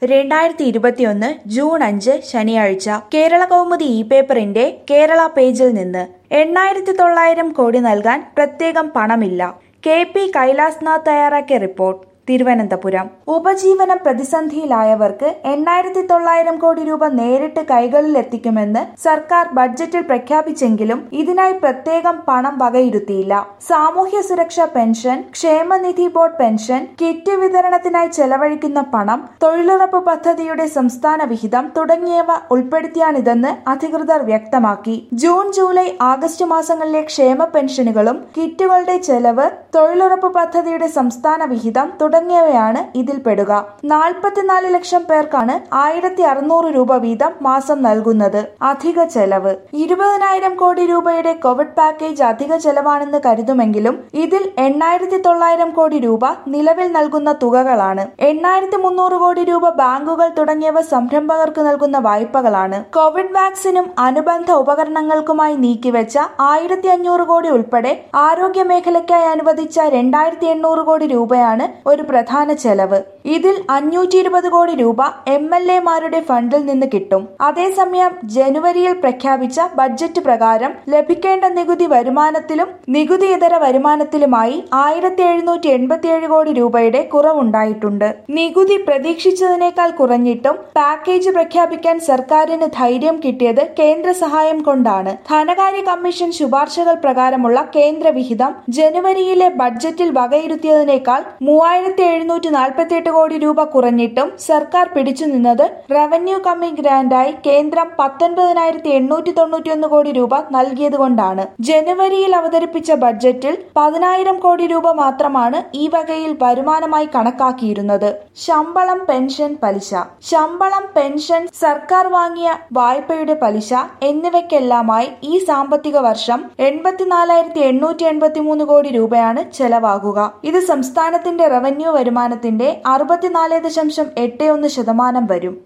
രണ്ടായിരത്തി ഇരുപത്തിയൊന്ന് ജൂൺ അഞ്ച് ശനിയാഴ്ച കേരള കൗമുദി ഇ പേപ്പറിന്റെ കേരള പേജിൽ നിന്ന് എണ്ണായിരത്തി തൊള്ളായിരം കോടി നൽകാൻ പ്രത്യേകം പണമില്ല കെ പി കൈലാസ്നാഥ് തയ്യാറാക്കിയ റിപ്പോർട്ട് തിരുവനന്തപുരം ഉപജീവന പ്രതിസന്ധിയിലായവർക്ക് എണ്ണായിരത്തി തൊള്ളായിരം കോടി രൂപ നേരിട്ട് കൈകളിൽ എത്തിക്കുമെന്ന് സർക്കാർ ബഡ്ജറ്റിൽ പ്രഖ്യാപിച്ചെങ്കിലും ഇതിനായി പ്രത്യേകം പണം വകയിരുത്തിയില്ല സാമൂഹ്യ സുരക്ഷാ പെൻഷൻ ക്ഷേമനിധി ബോർഡ് പെൻഷൻ കിറ്റ് വിതരണത്തിനായി ചെലവഴിക്കുന്ന പണം തൊഴിലുറപ്പ് പദ്ധതിയുടെ സംസ്ഥാന വിഹിതം തുടങ്ങിയവ ഉൾപ്പെടുത്തിയാണിതെന്ന് അധികൃതർ വ്യക്തമാക്കി ജൂൺ ജൂലൈ ആഗസ്റ്റ് മാസങ്ങളിലെ ക്ഷേമ പെൻഷനുകളും കിറ്റുകളുടെ ചെലവ് തൊഴിലുറപ്പ് പദ്ധതിയുടെ സംസ്ഥാന വിഹിതം തുടങ്ങിയവയാണ് ഇതിൽ പെടുക നാൽപ്പത്തിനാല് ലക്ഷം പേർക്കാണ് ആയിരത്തി അറുന്നൂറ് രൂപ വീതം മാസം നൽകുന്നത് അധിക ചെലവ് ഇരുപതിനായിരം കോടി രൂപയുടെ കോവിഡ് പാക്കേജ് അധിക ചെലവാണെന്ന് കരുതുമെങ്കിലും ഇതിൽ എണ്ണായിരത്തി തൊള്ളായിരം കോടി രൂപ നിലവിൽ നൽകുന്ന തുകകളാണ് എണ്ണായിരത്തി മുന്നൂറ് കോടി രൂപ ബാങ്കുകൾ തുടങ്ങിയവ സംരംഭകർക്ക് നൽകുന്ന വായ്പകളാണ് കോവിഡ് വാക്സിനും അനുബന്ധ ഉപകരണങ്ങൾക്കുമായി നീക്കിവെച്ച ആയിരത്തി അഞ്ഞൂറ് കോടി ഉൾപ്പെടെ ആരോഗ്യ മേഖലയ്ക്കായി അനുവദിച്ച രണ്ടായിരത്തി എണ്ണൂറ് കോടി രൂപയാണ് ഒരു പ്രധാന ചെലവ് ഇതിൽ അഞ്ഞൂറ്റി ഇരുപത് കോടി രൂപ എം എൽ എമാരുടെ ഫണ്ടിൽ നിന്ന് കിട്ടും അതേസമയം ജനുവരിയിൽ പ്രഖ്യാപിച്ച ബഡ്ജറ്റ് പ്രകാരം ലഭിക്കേണ്ട നികുതി വരുമാനത്തിലും നികുതിയിതര വരുമാനത്തിലുമായി ആയിരത്തി എഴുന്നൂറ്റി എൺപത്തിയേഴ് കോടി രൂപയുടെ കുറവുണ്ടായിട്ടുണ്ട് നികുതി പ്രതീക്ഷിച്ചതിനേക്കാൾ കുറഞ്ഞിട്ടും പാക്കേജ് പ്രഖ്യാപിക്കാൻ സർക്കാരിന് ധൈര്യം കിട്ടിയത് കേന്ദ്ര സഹായം കൊണ്ടാണ് ധനകാര്യ കമ്മീഷൻ ശുപാർശകൾ പ്രകാരമുള്ള കേന്ദ്ര വിഹിതം ജനുവരിയിലെ ബഡ്ജറ്റിൽ വകയിരുത്തിയതിനേക്കാൾ മൂവായിരത്തി എഴുന്നൂറ്റി നാൽപ്പത്തിയെട്ട് കോടി രൂപ കുറഞ്ഞിട്ടും സർക്കാർ പിടിച്ചു നിന്നത് റവന്യൂ കമ്മി ഗ്രാന്റായി കേന്ദ്രം പത്തൊൻപതിനായിരത്തി എണ്ണൂറ്റി തൊണ്ണൂറ്റിയൊന്ന് കോടി രൂപ നൽകിയതുകൊണ്ടാണ് ജനുവരിയിൽ അവതരിപ്പിച്ച ബഡ്ജറ്റിൽ പതിനായിരം കോടി രൂപ മാത്രമാണ് ഈ വകയിൽ വരുമാനമായി കണക്കാക്കിയിരുന്നത് ശമ്പളം പെൻഷൻ പലിശ ശമ്പളം പെൻഷൻ സർക്കാർ വാങ്ങിയ വായ്പയുടെ പലിശ എന്നിവയ്ക്കെല്ലാമായി ഈ സാമ്പത്തിക വർഷം എൺപത്തിനാലായിരത്തി എണ്ണൂറ്റി എൺപത്തി മൂന്ന് കോടി രൂപയാണ് ചെലവാകുക ഇത് സംസ്ഥാനത്തിന്റെ റവന്യൂ വരുമാനത്തിന്റെ അറുപത്തിനാല് ദശാംശം എട്ട് ഒന്ന് ശതമാനം വരും